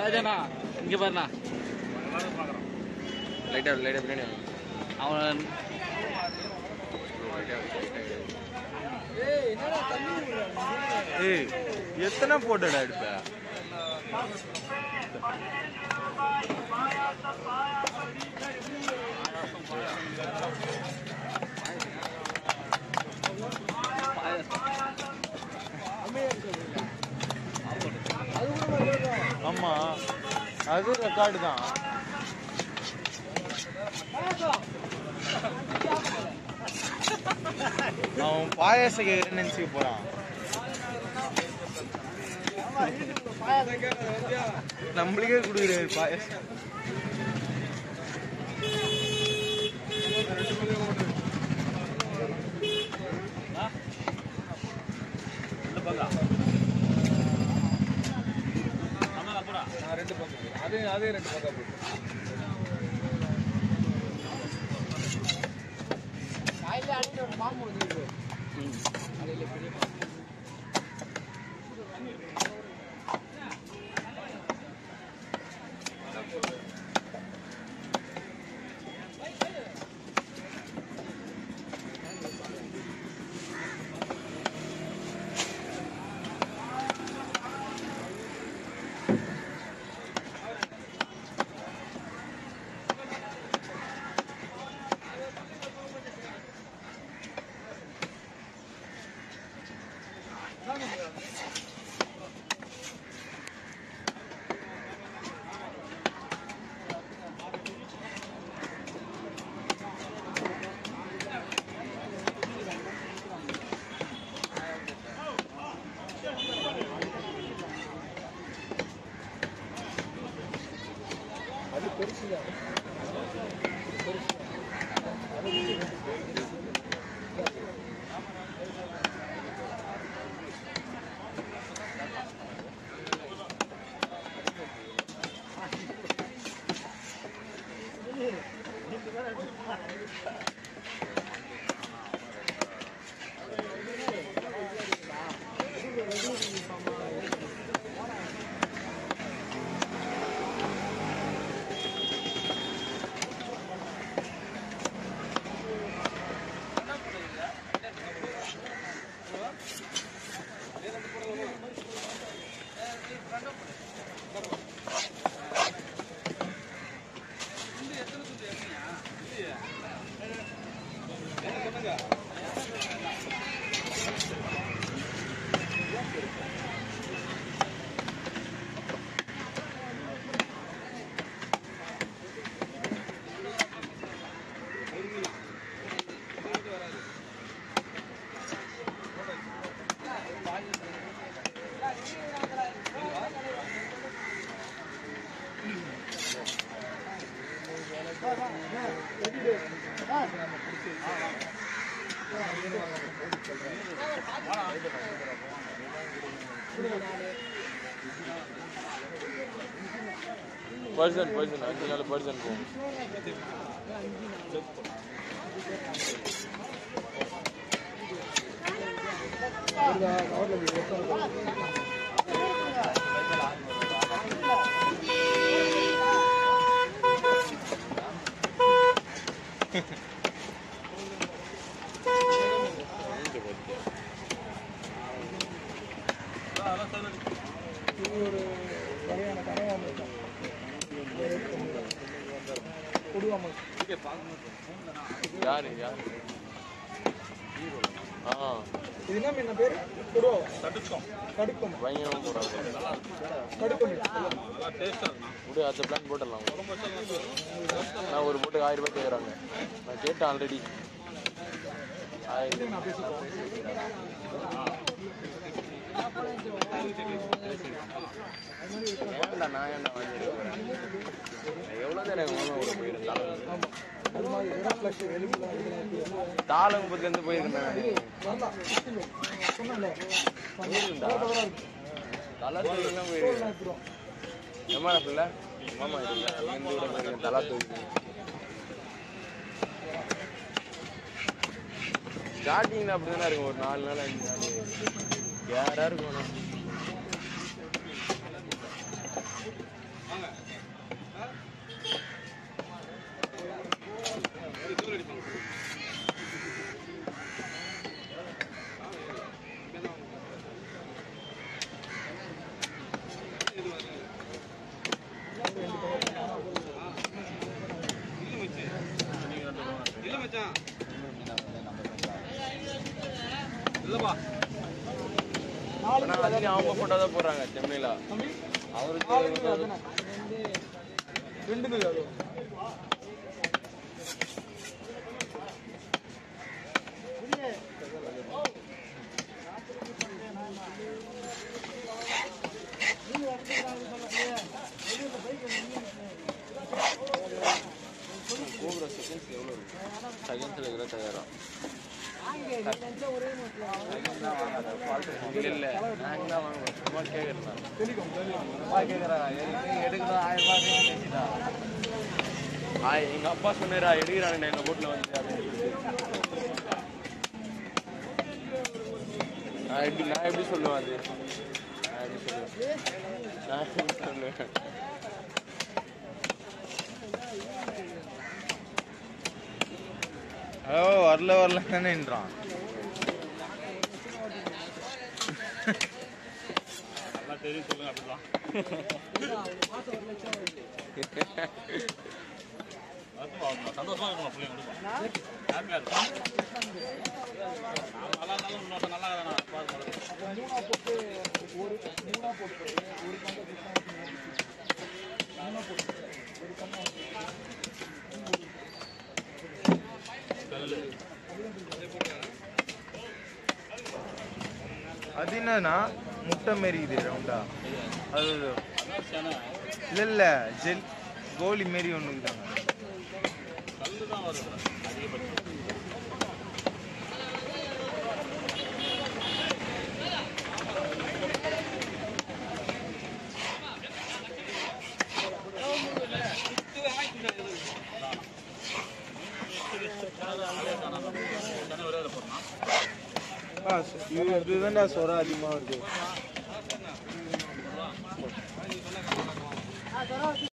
ராஜாண்ணா இங்க பாருண்ணா லைட்டா லைட்டா பின்னாடி வாங்க. அவன் ஏய் எத்தனை போட்டோடா எடுப்ப ஆமா அது ரெக்கார்டு தான் அவன் பாயாச கேக்குறேன்னு நினைச்சுக்க போறான் நம்மளுக்கே கொடுக்குறாரு பாயாசம் ரெண்டு பக்கம் அதே அதே ரெண்டு பக்கம் போட்டு அது பெருசு தான் பர்சன் பர்சன் அஞ்சு நாள் பர்சன் போகும் ஒரு வகையான கனவாம இருக்கும் கொடுவாமல் யாரு யாரு ஆ இது என்ன மீன் பேர் கொடுவா தடுக்கம் தடுக்கம் பயங்கரமா போறாங்க தடுக்கம் மீன் விடு அடுத்த பிளான் போட்டுடலாம் நான் ஒரு போட்டுக்கு ஆயிரம் ரூபாய் கேட்குறாங்க நான் கேட்டேன் ஆல்ரெடி ஆயிரம் நான் பேசிப்போம் ஏன்டா நான் ஏன்டா வாங்கிட்டு போறேன் எவ்வளோ நேரம் எங்கள் மாமா கூட போயிருந்தேன் அது மாதிரி வெறும் ஃப்ளஷ் எலும்புலாம் இதெல்லாம் தாளங்குப்பத்துலேருந்து போயிருந்தேன் வரலாம் சொன்னேன்ல போயிருந்தா தலா தொழிலாம் போயிருக்கேன் தோல்லாம் எடுத்துரும் எம்மா பிள்ளை மாமா இல்லை அங்கேருந்து கூட போயிருக்கேன் தலா தொழில் ஸ்டார்டிங்கில் அப்படி தானே இருக்கும் ஒரு நாலு நாள் அஞ்சு நாள் யாராக இருக்கும் ஆனால் ஆனா அதுலயும் அவங்க போட்டோ தான் போடுறாங்க செம்மையில தம்பி அவருக்கு நாலுக்கு அதுனா ரெண்டுக்கு அது கோபுர செகண்ட்ஸ் எவ்வளோ இருக்கும் செகண்ட்ஸில் இருக்கிற தயாரா இல்லை இல்லை நாங்கள் தான் வாங்குவோம் சும்மா கேட்குறேன் டெலிகாம் டெலிகாம் ஆ எங்க அப்பா சொன்னாரா எடுக்கிறானுங்க எங்க போட்ல வந்து அப்படின்னு. நான் எப்படி நான் எப்படி சொல்லுவேன் அது நான் எப்படி சொல்லுவேன் நான் எப்படி சொல்லுவேன் ஓ வரல வரல தானேன்றான் நல்லா தெரியும் சொல்லுங்க அப்படிதான் அதுவும் ஆகணும். சந்தோஷமா இருக்கணும் பிள்ளைங்க ஹாப்பியா இருக்கும் நான் நல்லா இருந்தாலும் இன்னொருத்தன் நல்லா இருந்தானா பாருங்க மூணா போட்டு ஒரு மூணா போட்டு ஒரு கம்பை மூணா போட்டு ஒரு கம்பை அது என்னன்னா முட்டை மாரி இது ரவுண்டா அது அதான் சேனை இல்ல இல்ல ஜெல் கோலி மாரி ஒன்று இருக்குதாங்க கல்லு தான் வருது அதிகபட்சம் சேனை ஒரே போறோம் ஆ இது இதுதான்டா சொரம் அதிகமாக வருது